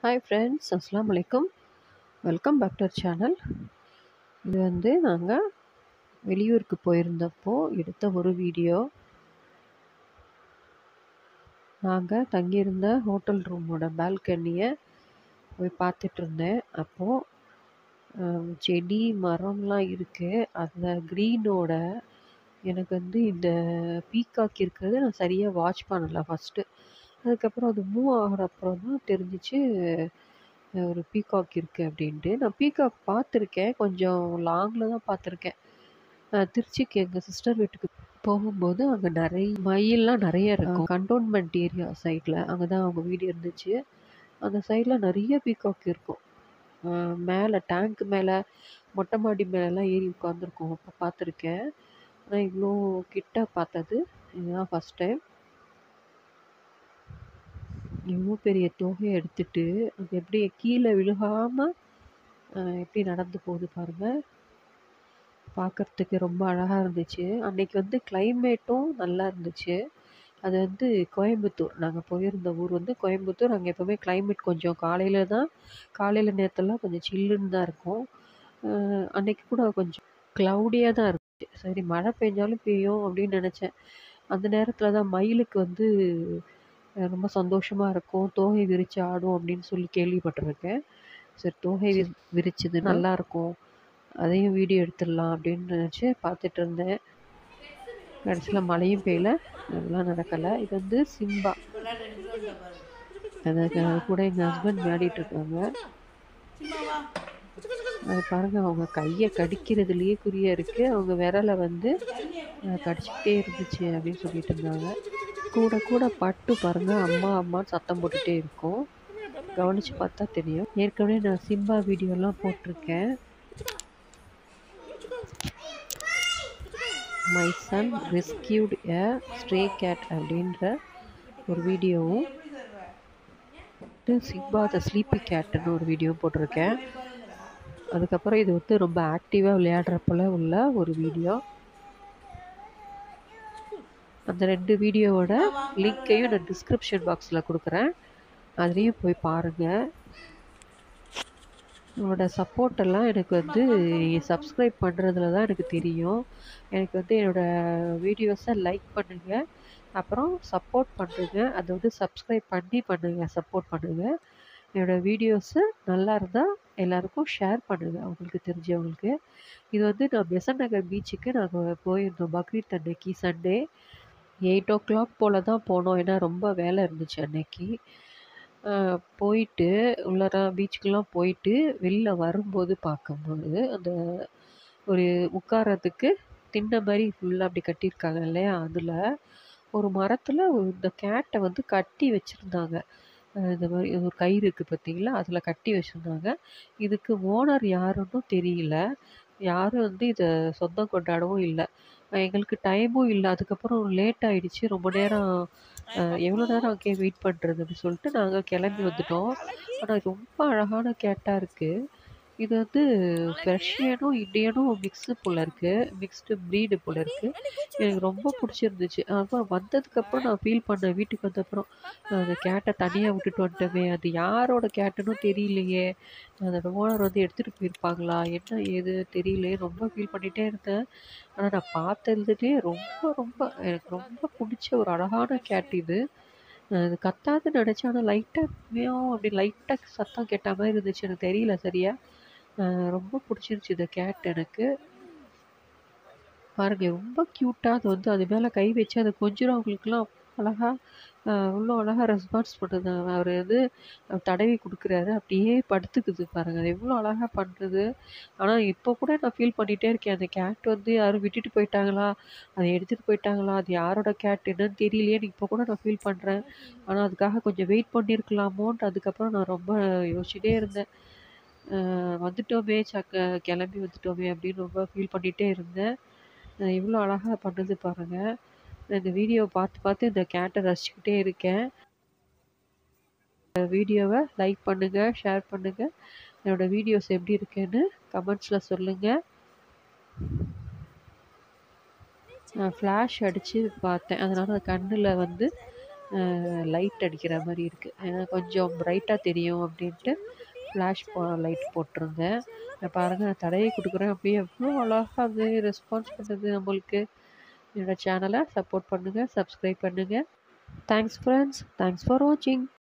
hi friends அஸ்லாம் வலைக்கம் welcome back to channel இது வந்து நாங்கள் வெளியூருக்கு போயிருந்தப்போ எடுத்த ஒரு வீடியோ நாங்கள் தங்கியிருந்த ஹோட்டல் ரூமோட பால்கனியை போய் பார்த்துட்டு இருந்தேன் அப்போது செடி மரம்லாம் இருக்குது அந்த க்ரீனோட எனக்கு வந்து இந்த பீகாக் இருக்கிறது நான் சரியாக வாட்ச் பண்ணலை ஃபஸ்ட்டு அதுக்கப்புறம் அது மூவ் ஆகிற அப்புறம் தான் தெரிஞ்சிச்சு ஒரு பீகாக் இருக்குது அப்படின்ட்டு நான் பீகாக் பார்த்துருக்கேன் கொஞ்சம் லாங்கில் தான் பார்த்துருக்கேன் திருச்சிக்கு எங்கள் சிஸ்டர் வீட்டுக்கு போகும்போது அங்கே நிறைய மயில்லாம் நிறைய இருக்கும் கண்டோன்மெண்ட் ஏரியா சைடில் அங்கே தான் அவங்க வீடு இருந்துச்சு அந்த சைடில் நிறைய பீகாக் இருக்கும் மேலே டேங்க் மேலே மொட்டை மாடி மேலெலாம் ஏறி உட்காந்துருக்கோம் அப்போ பார்த்துருக்கேன் ஆனால் இவ்வளோ கிட்ட பார்த்தது இதுதான் ஃபஸ்ட் டைம் இவ்வளோ பெரிய தொகையை எடுத்துட்டு அது எப்படி கீழே விழுகாமல் எப்படி நடந்து போகுது பாருங்கள் பார்க்குறதுக்கு ரொம்ப அழகாக இருந்துச்சு அன்னைக்கு வந்து கிளைமேட்டும் நல்லா இருந்துச்சு அது வந்து கோயம்புத்தூர் நாங்கள் போயிருந்த ஊர் வந்து கோயம்புத்தூர் அங்கே எப்போவுமே கிளைமேட் கொஞ்சம் காலையில் தான் காலையில் நேரத்தெல்லாம் கொஞ்சம் சில்லுன்னு தான் இருக்கும் அன்னைக்கு கூட கொஞ்சம் க்ளவுடியாக தான் இருந்துச்சு சரி மழை பெஞ்சாலும் பெய்யும் அப்படின்னு நினச்சேன் அந்த நேரத்தில் தான் மயிலுக்கு வந்து ரொம்ப சந்தோஷமாக இருக்கும் தோகை விரித்து ஆடும் அப்படின்னு சொல்லி கேள்விப்பட்டிருக்கேன் சரி தோகை வி விரிச்சது நல்லாயிருக்கும் அதையும் வீடியோ எடுத்துடலாம் அப்படின்னு நினச்சி பார்த்துட்டு இருந்தேன் கடைசியில் மழையும் பெய்யல அதெல்லாம் நடக்கலை இது வந்து சிம்பா அதுக்கு கூட எங்கள் ஹஸ்பண்ட் விளையாடிட்டு இருக்காங்க அது பாருங்கள் அவங்க கையை கடிக்கிறதுலேயே குறியாக இருக்குது அவங்க விரலை வந்து கடிச்சிக்கிட்டே இருந்துச்சு அப்படின்னு சொல்லிட்டு இருந்தாங்க கூட கூட பட்டு பாருங்கள் அம்மா அம்மான்னு சத்தம் போட்டுகிட்டே இருக்கும் கவனித்து பார்த்தா தெரியும் ஏற்கனவே நான் சிம்பா வீடியோலாம் போட்டிருக்கேன் my son rescued a stray cat அப்படின்ற ஒரு வீடியோவும் சிம்பா த ஸ்லீப்பி கேட்டுன்னு ஒரு வீடியோ போட்டிருக்கேன் அதுக்கப்புறம் இது வந்து ரொம்ப ஆக்டிவாக விளையாடுறப்போல உள்ள ஒரு வீடியோ அந்த ரெண்டு வீடியோவோட லிங்க்கையும் நான் டிஸ்கிரிப்ஷன் பாக்ஸில் கொடுக்குறேன் அதுலேயும் போய் பாருங்கள் உங்களோட சப்போர்ட்டெல்லாம் எனக்கு வந்து சப்ஸ்கிரைப் பண்ணுறதுல தான் எனக்கு தெரியும் எனக்கு வந்து என்னோடய வீடியோஸை லைக் பண்ணுங்கள் அப்புறம் சப்போர்ட் பண்ணுங்க அதை வந்து சப்ஸ்கிரைப் பண்ணி பண்ணுங்கள் சப்போர்ட் பண்ணுங்கள் என்னோடய வீடியோஸு நல்லா இருந்தால் எல்லாருக்கும் ஷேர் பண்ணுங்கள் அவங்களுக்கு தெரிஞ்சவங்களுக்கு இது வந்து நான் பெசன் நகர் பீச்சுக்கு நாங்கள் போயிருந்தோம் பக்ரீத் அன்னைக்கு சண்டே எயிட் ஓ கிளாக் போல் தான் போனோம் ஏன்னா ரொம்ப வேலை இருந்துச்சு அன்னைக்கு போயிட்டு உள்ளார பீச்சுக்கெலாம் போயிட்டு வெளில வரும்போது பார்க்கும்போது அந்த ஒரு உட்காரத்துக்கு தின்ன மாதிரி ஃபுல்லாக அப்படி கட்டியிருக்காங்க இல்லையா அதில் ஒரு மரத்தில் இந்த கேட்டை வந்து கட்டி வச்சுருந்தாங்க இந்த மாதிரி ஒரு கயிறு இருக்குது பார்த்தீங்களா அதில் கட்டி வச்சுருந்தாங்க இதுக்கு ஓனர் யாருன்னு தெரியல யாரும் வந்து இதை சொந்தம் கொண்டாடவும் இல்லை எங்களுக்கு டைமும் இல்லை அதுக்கப்புறம் லேட் ஆகிடுச்சு ரொம்ப நேரம் எவ்வளோ நேரம் அங்கேயே வெயிட் பண்ணுறது அப்படின்னு சொல்லிட்டு நாங்கள் கிளம்பி வந்துட்டோம் ஆனால் ரொம்ப அழகான கேட்டாக இருக்குது இது வந்து பெர்ஷியனும் இண்டியனும் மிக்ஸு போல் இருக்குது மிக்ஸ்டு ப்ரீடு போல் இருக்குது எனக்கு ரொம்ப பிடிச்சிருந்துச்சு அப்புறம் வந்ததுக்கப்புறம் நான் ஃபீல் பண்ணேன் வீட்டுக்கு வந்தப்புறம் அந்த கேட்டை தனியாக விட்டுட்டு வந்துட்டோமே அது யாரோட கேட்டுன்னு தெரியலையே அதோட ஓனர் வந்து எடுத்துகிட்டு போயிருப்பாங்களா என்ன ஏது தெரியலையே ரொம்ப ஃபீல் பண்ணிகிட்டே இருந்தேன் ஆனால் நான் பார்த்ததுலேயே ரொம்ப ரொம்ப எனக்கு ரொம்ப பிடிச்ச ஒரு அழகான கேட் இது அது கத்தாது நினச்சேன் ஆனால் லைட்டாக மியோ அப்படி லைட்டாக சத்தம் கேட்ட மாதிரி இருந்துச்சு எனக்கு தெரியல சரியா ரொம்ப பிடிச்சிருச்சு இந்த கேட் எனக்கு பாருங்க ரொம்ப க்யூட்டாக அது வந்து அது மேலே கை வச்சு அது கொஞ்சம் அவங்களுக்குலாம் அழகாக இவ்வளோ அழகாக ரெஸ்பான்ஸ் பண்ணுது அவர் வந்து தடவி கொடுக்குறாரு அப்படியே படுத்துக்குது பாருங்கள் அது எவ்வளோ அழகாக பண்ணுறது ஆனால் இப்போ கூட நான் ஃபீல் பண்ணிகிட்டே இருக்கேன் அந்த கேட் வந்து யாரும் விட்டுட்டு போயிட்டாங்களா அதை எடுத்துகிட்டு போயிட்டாங்களா அது யாரோட கேட் என்னன்னு தெரியலையேன்னு இப்போ கூட நான் ஃபீல் பண்ணுறேன் ஆனால் அதுக்காக கொஞ்சம் வெயிட் பண்ணியிருக்கலாமோன்ட்டு அதுக்கப்புறம் நான் ரொம்ப யோசிச்சுட்டே இருந்தேன் வந்துட்டோமே சக்க கிளம்பி வந்துட்டோமே அப்படின்னு ரொம்ப ஃபீல் பண்ணிகிட்டே இருந்தேன் இவ்வளோ அழகாக பண்ணுது பாருங்கள் இந்த வீடியோவை பார்த்து பார்த்து இந்த கேட்டை ரசிச்சுக்கிட்டே இருக்கேன் வீடியோவை லைக் பண்ணுங்கள் ஷேர் பண்ணுங்கள் என்னோடய வீடியோஸ் எப்படி இருக்குன்னு கமெண்ட்ஸில் சொல்லுங்கள் நான் ஃப்ளாஷ் அடித்து பார்த்தேன் அதனால் அந்த கண்ணில் வந்து லைட் அடிக்கிற மாதிரி இருக்குது ஏன்னா கொஞ்சம் பிரைட்டாக தெரியும் அப்படின்ட்டு ஃப்ளாஷ் போ லைட் போட்டிருங்க பாருங்கள் நான் தடவி கொடுக்குறேன் அப்படியே எவ்வளோ அழகாக அது ரெஸ்பான்ஸ் பண்ணுது நம்மளுக்கு என்னோடய சேனலை சப்போர்ட் பண்ணுங்கள் சப்ஸ்கிரைப் பண்ணுங்கள் தேங்க்ஸ் ஃப்ரெண்ட்ஸ் தேங்க்ஸ் ஃபார் வாட்சிங்